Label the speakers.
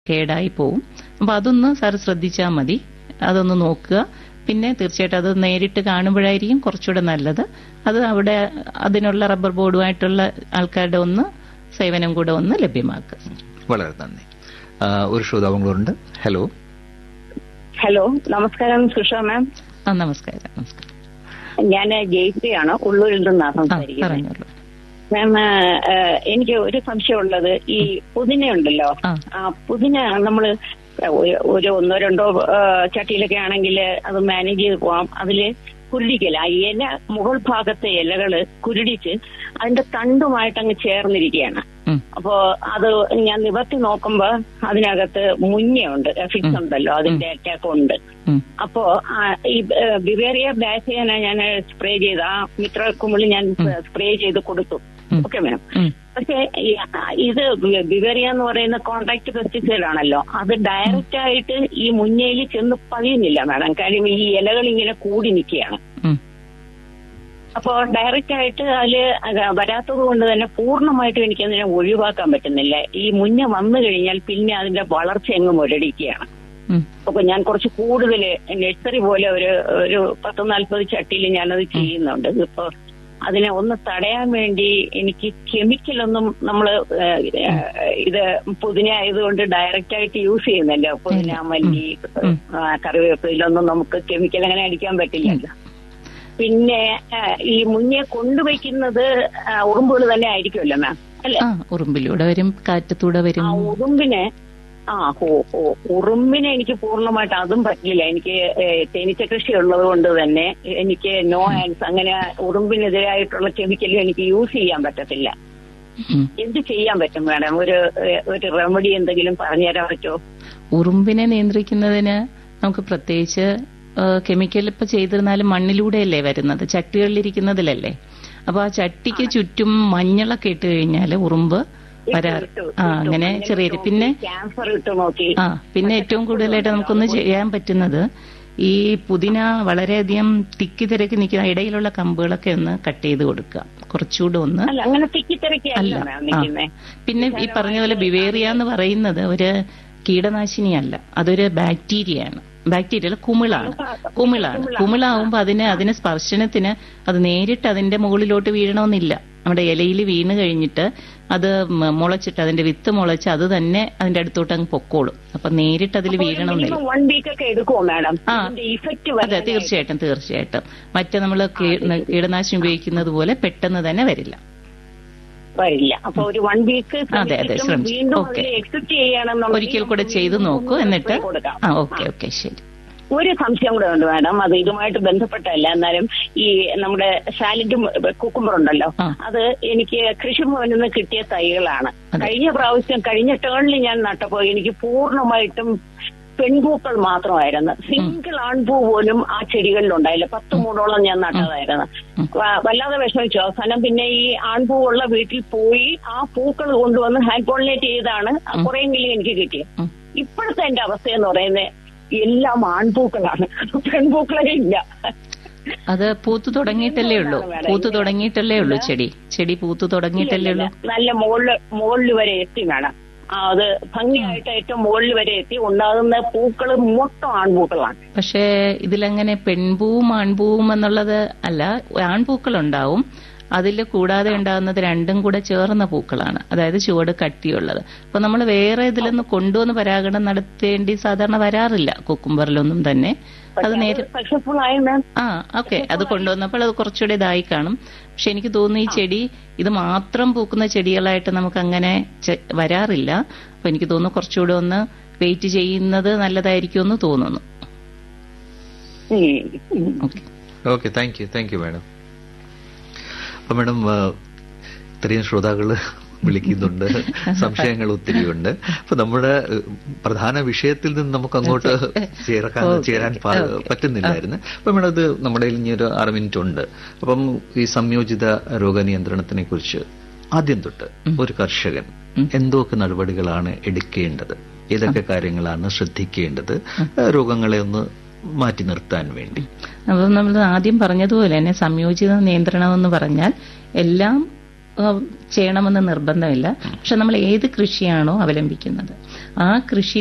Speaker 1: കേടായി പോവും അപ്പൊ അതൊന്ന് സാർ ശ്രദ്ധിച്ചാൽ മതി അതൊന്ന് നോക്കുക പിന്നെ തീർച്ചയായിട്ടും അത് നേരിട്ട് കാണുമ്പോഴായിരിക്കും കുറച്ചുകൂടെ നല്ലത് അത് അവിടെ അതിനുള്ള റബ്ബർ ബോർഡുമായിട്ടുള്ള ആൾക്കാരുടെ ഒന്ന് സേവനം കൂടെ ഒന്ന് ലഭ്യമാക്കുക
Speaker 2: വളരെ നന്ദി ആ, ഒരു ശ്രോതാവും കൂടെ ഉണ്ട് ഹലോ
Speaker 3: ഹലോ നമസ്കാരം സുഷ മാം
Speaker 1: ആ നമസ്കാരം നമസ്കാരം
Speaker 3: ഞാൻ ജയിപ്പിയാണ് ഉള്ളൂരിൽ നിന്നാണ്
Speaker 1: ആ
Speaker 3: സംസാരിക്കുന്നത്
Speaker 1: പറഞ്ഞോളൂ
Speaker 3: മാം ആ, എനിക്ക് ഒരു സംശയമുള്ളത് ഈ പുതിന ഉണ്ടല്ലോ
Speaker 1: ആ.
Speaker 3: ആ പുതിന നമ്മള് ഒരു- ഒരു ഒന്നോ രണ്ടോ ആ, ചട്ടിയിലൊക്കെ ആണെങ്കിൽ അത് മാനേജ് ചെയ്ത് പോവാം അതില് കുരുടിക്കല ആ ഇല മുകൾ ഭാഗത്തെ ഇലകള് കുരുടിച്ച് അതിന്റെ തണ്ടുമായിട്ട് അങ്ങ് ചേർന്നിരിക്കുകയാണ്
Speaker 1: ഉം.
Speaker 3: അപ്പോ അത് ഞാൻ നിവർത്തി നോക്കുമ്പോ അതിനകത്ത് മുഞ്ഞയുണ്ട് എഫിക്സ് ഉണ്ടല്ലോ അതിന്റെ അറ്റാക്ക് ഉണ്ട്
Speaker 1: ഉം.
Speaker 3: അപ്പോ ആ, ഈ ബിവേറിയ ബാസിയന ഞാൻ സ്പ്രേ ചെയ്ത് ആ മിത്ര കുമിളി ഞാൻ സ്പ്രേ ചെയ്ത് കൊടുത്തു
Speaker 1: ഉം.
Speaker 3: ഓക്കെ മാം
Speaker 1: ഉം.
Speaker 3: പക്ഷേ ഈ, ആ, ഇത് ബിവേറിയ എന്ന് പറയുന്ന കോൺട്രാക്ട് പെസ്റ്റിസൈഡ് ആണല്ലോ അത് ഡയറക്റ്റ് ആയിട്ട് ഈ മുഞ്ഞയിൽ ചെന്ന് പതിയുന്നില്ല മാഡം കാര്യം ഈ ഇലകൾ ഇങ്ങനെ കൂടി നിൽക്കുകയാണ്
Speaker 1: ഉം.
Speaker 3: അപ്പോ ഡയറക്റ്റ് ആയിട്ട് അതില് അത് വരാത്തത് കൊണ്ട് തന്നെ പൂർണ്ണമായിട്ടും എനിക്ക് അതിനെ ഒഴിവാക്കാൻ പറ്റുന്നില്ല ഈ മുഞ്ഞ വന്നു കഴിഞ്ഞാൽ പിന്നെ അതിന്റെ വളർച്ച അങ്ങ് മുരടിക്കുകയാണ്
Speaker 1: ഉം.
Speaker 3: അപ്പൊ ഞാൻ കുറച്ച് കൂടുതൽ നഴ്സറി പോലെ ഒരു ഒരു പത്ത് നാൽപ്പത് ചട്ടിയിൽ ഞാനത് ചെയ്യുന്നുണ്ട് ഇപ്പൊ അതിനെ ഒന്ന് തടയാൻ വേണ്ടി എനിക്ക് കെമിക്കലൊന്നും നമ്മള് ഏഹ്, ഏഹ്, ഇത് പുതിന ആയതുകൊണ്ട് ഡയറക്റ്റ് ആയിട്ട് യൂസ് ചെയ്യുന്നല്ലോ പുതിന മല്ലി
Speaker 1: ഉം.
Speaker 3: ആ, കറിവേപ്പിലൊന്നും നമുക്ക് കെമിക്കൽ അങ്ങനെ അടിക്കാൻ പറ്റില്ലല്ലോ പിന്നെ ആ, ഈ മുന്നേ കൊണ്ടുവയ്ക്കുന്നത് ഉറുമ്പുകൾ തന്നെ ആയിരിക്കുമല്ലോ മാം അല്ലെ
Speaker 1: ആ ഉറുമ്പിലൂടെ വരും കാറ്റത്തൂടെ വരും
Speaker 3: ആ ഉറുമ്പിനെ ആ ഓ ഓ ഉറുമ്പിനെ എനിക്ക് പൂർണ്ണമായിട്ട് അതും പറ്റില്ല എനിക്ക് ഏ, തേനീച്ച കൃഷി ഉള്ളത് കൊണ്ട് തന്നെ എനിക്ക് നോ ആൻസ് അങ്ങനെ ഉറുമ്പിനെതിരായിട്ടുള്ള കെമിക്കലും എനിക്ക് യൂസ് ചെയ്യാൻ പറ്റത്തില്ല
Speaker 1: ഉം.
Speaker 3: എന്ത് ചെയ്യാൻ പറ്റും മാഡം ഒരു ഏ, ഒരു റെമഡി എന്തെങ്കിലും പറഞ്ഞുതരാൻ പറ്റുമോ
Speaker 1: ഉറുമ്പിനെ നിയന്ത്രിക്കുന്നതിന് നമുക്ക് പ്രത്യേകിച്ച് കെമിക്കൽ ഇപ്പൊ ചെയ്തിരുന്നാലും മണ്ണിലൂടെയല്ലേ വരുന്നത് ചട്ടികളിലിരിക്കുന്നതിലല്ലേ അപ്പൊ ആ ചട്ടിക്ക് ചുറ്റും മഞ്ഞളൊക്കെ ഇട്ട് കഴിഞ്ഞാൽ ഉറുമ്പ് വരാറ് ആ അങ്ങനെ ചെറിയ പിന്നെ
Speaker 3: ക്യാൻസർ ഇട്ട് നോക്കി
Speaker 1: ആ പിന്നെ ഏറ്റവും കൂടുതലായിട്ട് നമുക്കൊന്ന് ചെയ്യാൻ പറ്റുന്നത് ഈ പുതിന വളരെയധികം തിക്കി തിരക്കി നിൽക്കുന്ന ഇടയിലുള്ള കമ്പുകളൊക്കെ ഒന്ന് കട്ട് ചെയ്ത് കൊടുക്കുക കുറച്ചുകൂടെ ഒന്ന്
Speaker 3: അല്ല അങ്ങനെ തിക്കിത്തിരക്കിയല്ല
Speaker 1: അല്ല
Speaker 3: മാം
Speaker 1: ആ.
Speaker 3: നിൽക്കുന്നേ
Speaker 1: പിന്നെ ഈ പറഞ്ഞ പോലെ ബിവേറിയ എന്ന് പറയുന്നത് ഒരു കീടനാശിനിയല്ല അതൊരു ബാക്ടീരിയയാണ് ബാക്ടീരിയ അല്ല കുമിളാണ് കുമിളാണ് കുമിളാവുമ്പോ അതിന് അതിന് സ്പർശനത്തിന് അത് നേരിട്ട് അതിന്റെ മുകളിലോട്ട് വീഴണമെന്നില്ല നമ്മുടെ ഇലയിൽ വീണ് കഴിഞ്ഞിട്ട് അത് മ- മുളച്ചിട്ട് അതിന്റെ വിത്ത് മുളച്ച് അത് തന്നെ അതിന്റെ അടുത്തോട്ട് അങ്ങ് പൊക്കോളും അപ്പൊ നേരിട്ട് അതിൽ വീഴണമെന്നില്ല
Speaker 3: മിനിമം വൺ വീക്ക് ഒക്കെ എടുക്കുമോ മാഡം
Speaker 1: ആ.
Speaker 3: ഇതിന്റെ ഇഫക്റ്റ്
Speaker 1: അതെ തീർച്ചയായിട്ടും തീർച്ചയായിട്ടും മറ്റേ നമ്മൾ കീടനാശിനി ഉപയോഗിക്കുന്നത് പോലെ പെട്ടെന്ന് തന്നെ വരില്ല
Speaker 3: വരില്ല അപ്പൊ ഒരു വൺ വീക്ക്
Speaker 1: അതെ, അതെ, ശ്രമിച്ചു.
Speaker 3: വീണ്ടും
Speaker 1: ഓക്കെ.
Speaker 3: എക്സെപ്റ്റ് ചെയ്യണമെന്നുള്ള
Speaker 1: ഒരിക്കൽ കൂടെ ചെയ്ത് നോക്കൂ എന്നിട്ട്
Speaker 3: കൊടുക്കാം
Speaker 1: ആ ഓക്കെ ഓക്കെ ശരി
Speaker 3: ഒരു സംശയം കൂടെ ഉണ്ട് മാഡം അത് ഇതുമായിട്ട് ബന്ധപ്പെട്ടല്ല എന്നാലും ഈ നമ്മുടെ സാലഡ് കുക്കുമ്പർ ഉണ്ടല്ലോ
Speaker 1: ആ.
Speaker 3: അത് എനിക്ക് കൃഷിഭവനിൽ നിന്ന് കിട്ടിയ തൈകളാണ്
Speaker 1: അതെ.
Speaker 3: കഴിഞ്ഞ പ്രാവശ്യം കഴിഞ്ഞ ടേണിൽ ഞാൻ നട്ടപ്പോ എനിക്ക് പൂർണ്ണമായിട്ടും പെൺപൂക്കൾ മാത്രമായിരുന്നു സിംഗിൾ ആൺപൂ പോലും ആ ചെടികളിൽ ഉണ്ടായില്ല പത്ത് മൂടോളം ഞാൻ നട്ടതായിരുന്നു വ- വല്ലാതെ വിഷമിച്ചു അവസാനം പിന്നെ ഈ ആൺപൂവുള്ള വീട്ടിൽ പോയി ആ പൂക്കൾ കൊണ്ടുവന്ന് ഹാൻഡ് പോളിനേറ്റ് ചെയ്താണ് കുറെയെങ്കിലും എനിക്ക് കിട്ടിയത്
Speaker 1: ഉം.
Speaker 3: ഇപ്പോഴത്തെ എന്റെ അവസ്ഥ എന്ന് പറയുന്നത് എല്ലാം ആൺപൂക്കളാണ് പെൺപൂക്കളേ ഇല്ല
Speaker 1: അത് പൂത്തു തുടങ്ങിയിട്ടല്ലേ ഉള്ളൂ പൂത്തു തുടങ്ങിയിട്ടല്ലേ ഉള്ളൂ ചെടി ചെടി പൂത്തു തുടങ്ങിയിട്ടല്ലേ ഉള്ളൂ
Speaker 3: നല്ല മുകളിൽ മുകളിൽ വരെ എത്തി മാഡം ആ, അത് ഭംഗിയായിട്ട് ഏറ്റവും മുകളിൽ വരെ എത്തി ഉണ്ടാകുന്ന പൂക്കൾ മൊത്തം ആൺപൂക്കളാണ്
Speaker 1: പക്ഷേ ഇതിലങ്ങനെ പെൺപൂവും ആൺപൂവും എന്നുള്ളത് അല്ല ആൺപൂക്കൾ ഉണ്ടാവും അതിൽ കൂടാതെ ഉണ്ടാകുന്നത് രണ്ടും കൂടെ ചേർന്ന പൂക്കളാണ് അതായത് ചുവട് കട്ടിയുള്ളത് അപ്പൊ നമ്മൾ വേറെ ഇതിലൊന്ന് കൊണ്ടുവന്ന് പരാഗണം നടത്തേണ്ടി സാധാരണ വരാറില്ല കുക്കുംബറിലൊന്നും തന്നെ അത് നേരെ
Speaker 3: സക്സസ്ഫുൾ ആയി മാം
Speaker 1: ആ ഓക്കെ അത് കൊണ്ടുവന്നപ്പോൾ അത് കുറച്ചുകൂടെ ഇതായി കാണും പക്ഷെ എനിക്ക് തോന്നുന്നു ഈ ചെടി ഇത് മാത്രം പൂക്കുന്ന ചെടികളായിട്ട് നമുക്ക് അങ്ങനെ ചെ- വരാറില്ല അപ്പൊ എനിക്ക് തോന്നുന്നു കുറച്ചുകൂടെ ഒന്ന് വെയിറ്റ് ചെയ്യുന്നത് നല്ലതായിരിക്കും എന്ന് തോന്നുന്നു okay
Speaker 2: okay thank you thank you madam അപ്പൊ മാഡം ആ, ഇത്രയും ശ്രോതാക്കള് വിളിക്കുന്നുണ്ട് സംശയങ്ങൾ ഒത്തിരിയുണ്ട് അപ്പൊ നമ്മുടെ ഏഹ്, പ്രധാന വിഷയത്തിൽ നിന്ന് നമുക്ക് അങ്ങോട്ട് ചേർക്കാൻ
Speaker 1: ഓക്കെ,
Speaker 2: ചേരാൻ പ-
Speaker 1: ഓക്കെ.
Speaker 2: പറ്റുന്നില്ലായിരുന്നു അപ്പൊ മാഡം അത് നമ്മുടെ കയ്യിൽ ഇനി ഒരു ആറ് മിനിറ്റ് ഉണ്ട് അപ്പം ഈ സംയോജിത രോഗനിയന്ത്രണത്തിനെ കുറിച്ച് ആദ്യം തൊട്ട് ഒരു കർഷകൻ എന്തൊക്കെ നടപടികളാണ് എടുക്കേണ്ടത് ഏതൊക്കെ കാര്യങ്ങളാണ് ശ്രദ്ധിക്കേണ്ടത് ഏഹ്, രോഗങ്ങളെ ഒന്ന് മാറ്റി നിർത്താൻ വേണ്ടി
Speaker 1: അപ്പം നമ്മൾ ആദ്യം പറഞ്ഞതുപോലെ തന്നെ സംയോജിത നിയന്ത്രണം എന്ന് പറഞ്ഞാൽ എല്ലാം ആ, ചെയ്യണമെന്ന് നിർബന്ധമില്ല പക്ഷെ നമ്മൾ ഏത് കൃഷിയാണോ അവലംബിക്കുന്നത് ആ കൃഷി